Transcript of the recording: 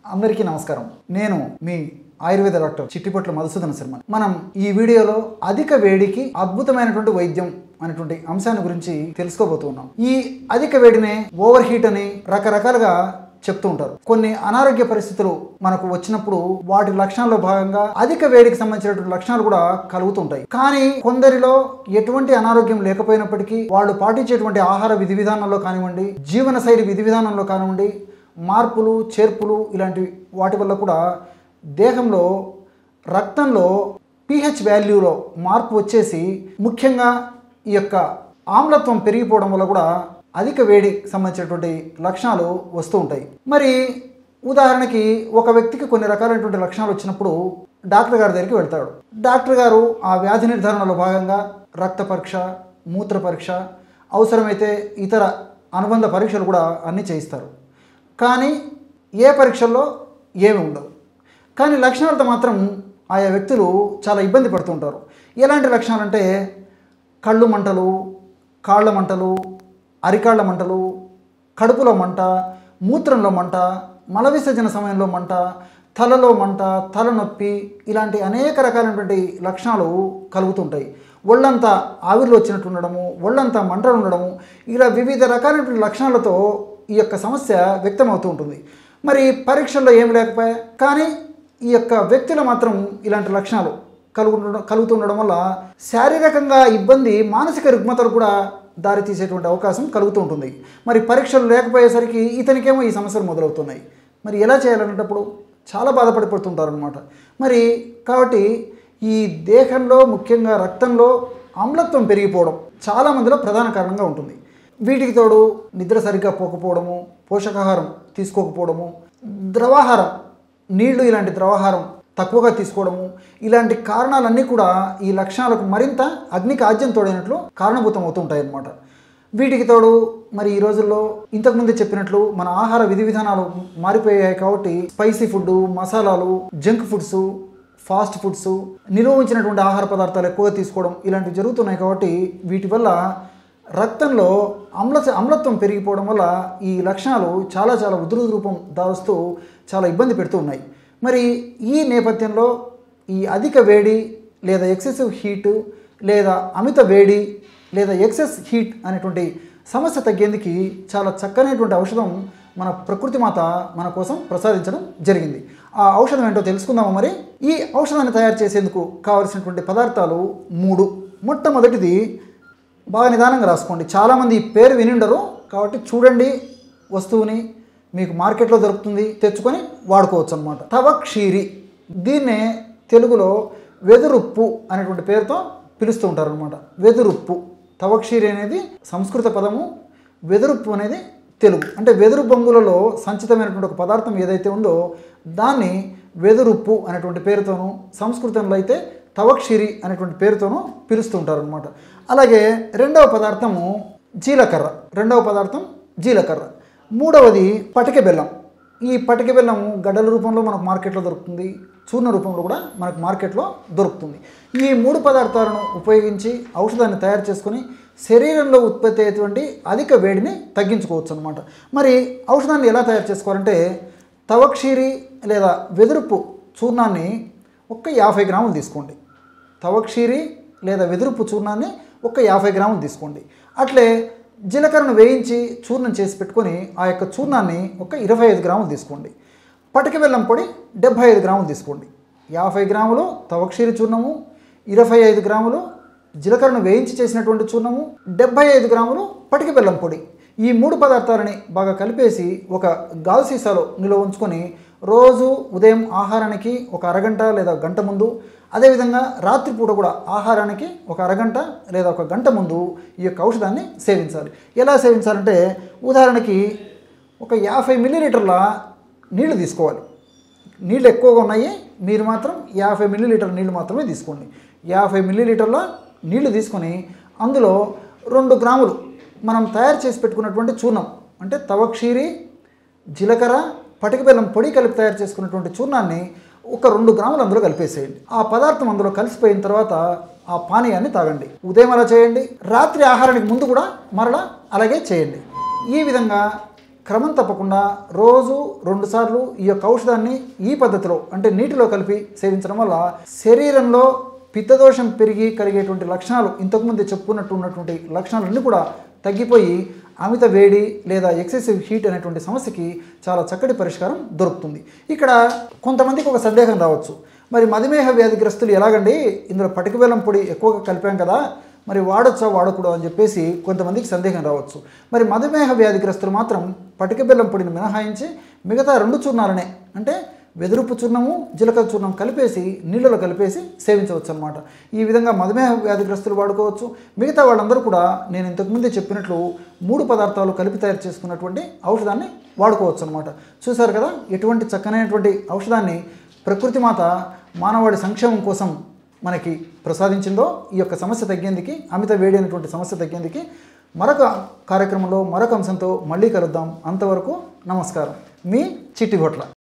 అందరికీ నమస్కారం నేను మీ ఆయుర్వేద డాక్టర్ చిట్టిపట్ల మధుసూదన శర్మ మనం ఈ వీడియోలో అధిక వేడికి అద్భుతమైనటువంటి వైద్యం అనేటువంటి అంశాన్ని గురించి తెలుసుకోబోతున్నాం ఈ అధిక వేడినే ఓవర్ హీట్ అని రకరకాలుగా చెప్తూ ఉంటారు కొన్ని అనారోగ్య పరిస్థితులు మనకు వచ్చినప్పుడు వాటి లక్షణాల్లో భాగంగా అధిక వేడికి సంబంధించినటువంటి లక్షణాలు కూడా కలుగుతుంటాయి కానీ కొందరిలో ఎటువంటి అనారోగ్యం లేకపోయినప్పటికీ వాళ్ళు పాటించేటువంటి ఆహార విధి విధానంలో కానివ్వండి జీవనశైలి విధి విధానంలో కానివ్వండి మార్పులు చేర్పులు ఇలాంటి వాటి వల్ల కూడా దేహంలో రక్తంలో పిహెచ్ వాల్యూలో మార్పు వచ్చేసి ముఖ్యంగా ఈ యొక్క ఆమ్లత్వం పెరిగిపోవడం వల్ల కూడా అధిక వేడికి సంబంధించినటువంటి లక్షణాలు వస్తూ ఉంటాయి మరి ఉదాహరణకి ఒక వ్యక్తికి కొన్ని రకాలైనటువంటి లక్షణాలు వచ్చినప్పుడు డాక్టర్ గారి దగ్గరికి వెళ్తాడు డాక్టర్ గారు ఆ వ్యాధి నిర్ధారణలో భాగంగా రక్త పరీక్ష మూత్ర పరీక్ష అవసరమైతే ఇతర అనుబంధ పరీక్షలు కూడా అన్నీ చేయిస్తారు కానీ ఏ పరీక్షల్లో ఏమి ఉండవు కానీ లక్షణాలతో మాత్రం ఆయా వ్యక్తులు చాలా ఇబ్బంది పడుతుంటారు ఎలాంటి లక్షణాలు అంటే కళ్ళు మంటలు కాళ్ళ మంటలు అరికాళ్ళ మంటలు కడుపులో మంట మూత్రంలో మంట మల విసర్జన సమయంలో మంట తలలో మంట తలనొప్పి ఇలాంటి అనేక రకాలైనటువంటి లక్షణాలు కలుగుతుంటాయి ఒళ్ళంతా ఆవిరిలో వచ్చినట్టు ఉండడము ఒళ్ళంతా మంటలు ఉండడము ఇలా వివిధ రకాలైనటువంటి లక్షణాలతో ఈ యొక్క సమస్య వ్యక్తమవుతూ ఉంటుంది మరి పరీక్షల్లో ఏమి లేకపోయా కానీ ఈ యొక్క వ్యక్తులు మాత్రం ఇలాంటి లక్షణాలు కలుగుతుండడం కలుగుతుండడం వల్ల శారీరకంగా ఇబ్బంది మానసిక రుగ్మతలు కూడా దారి తీసేటువంటి అవకాశం కలుగుతూ ఉంటుంది మరి పరీక్షలు లేకపోయేసరికి ఇతనికేమో ఈ సమస్యలు మొదలవుతున్నాయి మరి ఎలా చేయాలనేటప్పుడు చాలా బాధపడిపోతుంటారు అనమాట మరి కాబట్టి ఈ దేహంలో ముఖ్యంగా రక్తంలో ఆమ్లత్వం పెరిగిపోవడం చాలా మందిలో ప్రధాన కారణంగా ఉంటుంది వీటికి తోడు నిద్ర సరిగ్గా పోకపోవడము పోషకాహారం తీసుకోకపోవడము ద్రవాహారం నీళ్లు ఇలాంటి ద్రవాహారం తక్కువగా తీసుకోవడము ఇలాంటి కారణాలన్నీ కూడా ఈ లక్షణాలకు మరింత అగ్నికి ఆజ్యం తోడైనట్లు కారణభూతం అవుతుంటాయి అన్నమాట వీటికి తోడు మరి ఈ రోజుల్లో ఇంతకుముందు చెప్పినట్లు మన ఆహార విధి విధానాలు మారిపోయాయి కాబట్టి స్పైసీ ఫుడ్ మసాలాలు జంక్ ఫుడ్స్ ఫాస్ట్ ఫుడ్స్ నిల్వ ఉంచినటువంటి ఆహార పదార్థాలు ఎక్కువగా తీసుకోవడం ఇలాంటివి జరుగుతున్నాయి కాబట్టి వీటి వల్ల రక్తంలో అమ్ల అమ్లత్వం పెరిగిపోవడం వల్ల ఈ లక్షణాలు చాలా చాలా ఉధృత రూపం దారుస్తూ చాలా ఇబ్బంది పెడుతూ ఉన్నాయి మరి ఈ నేపథ్యంలో ఈ అధిక వేడి లేదా ఎక్సెసివ్ హీట్ లేదా అమిత వేడి లేదా ఎక్సెస్ హీట్ అనేటువంటి సమస్య తగ్గేందుకు చాలా చక్కనైనటువంటి ఔషధం మన ప్రకృతి మాత మన కోసం ప్రసాదించడం జరిగింది ఆ ఔషధం ఏంటో తెలుసుకుందామా మరి ఈ ఔషధాన్ని తయారు చేసేందుకు కావలసినటువంటి పదార్థాలు మూడు మొట్టమొదటిది బాగా నిదానంగా రాసుకోండి చాలామంది ఈ పేరు వినిండరు కాబట్టి చూడండి వస్తువుని మీకు మార్కెట్లో దొరుకుతుంది తెచ్చుకొని వాడుకోవచ్చు అనమాట తవక్షీరి దీన్నే తెలుగులో వెదురుప్పు అనేటువంటి పేరుతో పిలుస్తూ ఉంటారు అనమాట వెదురుప్పు తవక్షీరి అనేది సంస్కృత పదము వెదురుప్పు అనేది తెలుగు అంటే వెదురు బొంగులలో సంచితమైనటువంటి ఒక పదార్థం ఏదైతే ఉందో దాన్ని వెదురుప్పు అనేటువంటి పేరుతోనూ సంస్కృతంలో అయితే తవక్షిరి అనేటువంటి పేరుతోనూ పిలుస్తూ ఉంటారు అనమాట అలాగే రెండవ పదార్థము జీలకర్ర రెండవ పదార్థం జీలకర్ర మూడవది పటిక బెల్లం ఈ పటిక బెల్లం గడ్డల రూపంలో మనకు మార్కెట్లో దొరుకుతుంది చూర్ణ రూపంలో కూడా మనకు మార్కెట్లో దొరుకుతుంది ఈ మూడు పదార్థాలను ఉపయోగించి ఔషధాన్ని తయారు చేసుకొని శరీరంలో ఉత్పత్తి అయ్యేటువంటి అధిక వేడిని తగ్గించుకోవచ్చు అనమాట మరి ఔషధాన్ని ఎలా తయారు చేసుకోవాలంటే తవక్షీరి లేదా వెదురుపు చూర్ణాన్ని ఒక్క యాభై గ్రాములు తీసుకోండి తవక్షీరి లేదా వెదురుపు చూర్ణాన్ని ఒక యాభై గ్రాములు తీసుకోండి అట్లే జీలకర్రను వేయించి చూర్ణం చేసి పెట్టుకొని ఆ యొక్క చూర్ణాన్ని ఒక ఇరవై ఐదు గ్రాములు తీసుకోండి పటిక బెల్లం పొడి డెబ్భై ఐదు గ్రాములు తీసుకోండి యాభై గ్రాములు తవక్షీరి చూర్ణము ఇరవై ఐదు గ్రాములు జీలకర్రను వేయించి చేసినటువంటి చూర్ణము డెబ్భై ఐదు గ్రాములు పటిక బెల్లం పొడి ఈ మూడు పదార్థాలని బాగా కలిపేసి ఒక గాజు సీసాలో నిల్వ ఉంచుకొని రోజు ఉదయం ఆహారానికి ఒక అరగంట లేదా గంట ముందు అదేవిధంగా రాత్రిపూట కూడా ఆహారానికి ఒక అరగంట లేదా ఒక గంట ముందు ఈ యొక్క ఔషధాన్ని సేవించాలి ఎలా సేవించాలంటే ఉదాహరణకి ఒక యాభై మిల్లీలీటర్ల నీళ్లు తీసుకోవాలి నీళ్ళు ఎక్కువగా ఉన్నాయి మీరు మాత్రం యాభై మిల్లీలీటర్ నీళ్ళు మాత్రమే తీసుకోండి యాభై మిల్లీలీటర్ల నీళ్లు తీసుకొని అందులో రెండు గ్రాములు మనం తయారు చేసి పెట్టుకున్నటువంటి చూర్ణం అంటే తవక్షీరి జీలకర్ర పటిక బెల్లం పొడి కలిపి తయారు చేసుకున్నటువంటి చూర్ణాన్ని ఒక రెండు గ్రాములు అందులో కలిపేసేయండి ఆ పదార్థం అందులో కలిసిపోయిన తర్వాత ఆ పానీయాన్ని తాగండి ఉదయం అలా చేయండి రాత్రి ఆహారానికి ముందు కూడా మరలా అలాగే చేయండి ఈ విధంగా క్రమం తప్పకుండా రోజు రెండుసార్లు ఈ యొక్క ఔషధాన్ని ఈ పద్ధతిలో అంటే నీటిలో కలిపి సేవించడం వల్ల శరీరంలో పిత్తదోషం పెరిగి కలిగేటువంటి లక్షణాలు ఇంతకుముందు చెప్పుకున్నట్టు ఉన్నటువంటి లక్షణాలన్నీ కూడా తగ్గిపోయి అమిత వేడి లేదా ఎక్సెసివ్ హీట్ అనేటువంటి సమస్యకి చాలా చక్కటి పరిష్కారం దొరుకుతుంది ఇక్కడ కొంతమందికి ఒక సందేహం రావచ్చు మరి మధుమేహ వ్యాధిగ్రస్తులు ఎలాగండి ఇందులో పటిక బెల్లం పొడి ఎక్కువగా కలిపాం కదా మరి వాడొచ్చా వాడకూడదు అని చెప్పేసి కొంతమందికి సందేహం రావచ్చు మరి మధుమేహ వ్యాధిగ్రస్తులు మాత్రం పటిక బెల్లం పొడిని మినహాయించి మిగతా రెండు చూర్ణాలనే అంటే వెదురుపు చూర్ణము జీలకర్ర చూర్ణం కలిపేసి నీళ్ళలో కలిపేసి సేవించవచ్చు అనమాట ఈ విధంగా మధుమేహ వ్యాధిగ్రస్తులు వాడుకోవచ్చు మిగతా వాళ్ళందరూ కూడా నేను ఇంతకుముందే చెప్పినట్లు మూడు పదార్థాలు కలిపి తయారు చేసుకున్నటువంటి ఔషధాన్ని వాడుకోవచ్చు అనమాట చూశారు కదా ఎటువంటి చక్కనైనటువంటి ఔషధాన్ని ప్రకృతి మాత మానవాడి సంక్షేమం కోసం మనకి ప్రసాదించిందో ఈ యొక్క సమస్య తగ్గేందుకు అమిత వేడి అనేటువంటి సమస్య తగ్గేందుకు మరొక కార్యక్రమంలో మరొక అంశంతో మళ్ళీ కలుద్దాం అంతవరకు నమస్కారం మీ చిట్టి భొట్ల